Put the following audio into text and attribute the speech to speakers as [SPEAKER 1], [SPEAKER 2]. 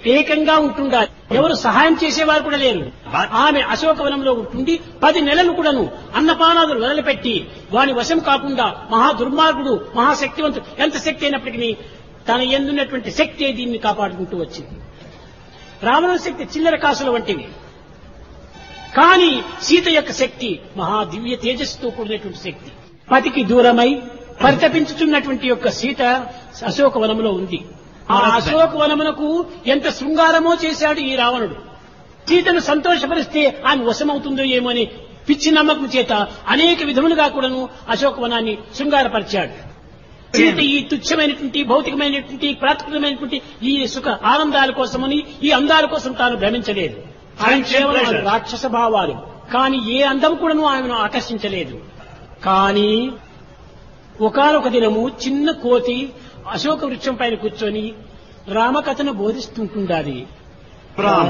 [SPEAKER 1] ఏకంగా ఉంటుండాలి ఎవరు సహాయం చేసేవారు కూడా లేరు ఆమె అశోకవనంలో ఉంటుండి పది నెలలు కూడాను అన్నపానాదులు వదిలిపెట్టి వాని వశం కాకుండా మహా దుర్మార్గుడు మహాశక్తివంతుడు ఎంత శక్తి అయినప్పటికీ తన ఎందున్నటువంటి శక్తి దీన్ని కాపాడుకుంటూ వచ్చింది రావణ శక్తి చిల్లర కాసుల వంటివి కానీ సీత యొక్క శక్తి మహా దివ్య తేజస్సుతో కూడినటువంటి శక్తి పతికి దూరమై పరితపించుతున్నటువంటి యొక్క సీత అశోకవనంలో ఉంది ఆ అశోకవనమునకు ఎంత శృంగారమో చేశాడు ఈ రావణుడు సీతను సంతోషపరిస్తే ఆమె వశమవుతుందో ఏమో అని పిచ్చి నమ్మకం చేత అనేక విధములుగా కూడాను అశోకవనాన్ని శృంగారపరిచాడు సీత ఈ తుచ్చమైనటువంటి భౌతికమైనటువంటి ప్రాకృతమైనటువంటి ఈ సుఖ ఆనందాల కోసమని ఈ అందాల కోసం తాను భ్రమించలేదు ఆయన కేవలం ఆమె రాక్షస భావాలు కానీ ఏ అందం కూడాను ఆమెను ఆకర్షించలేదు కానీ ఒకనొక దినము చిన్న కోతి అశోక వృక్షం పైన కూర్చొని రామకథను బోధిస్తుంటుండాలి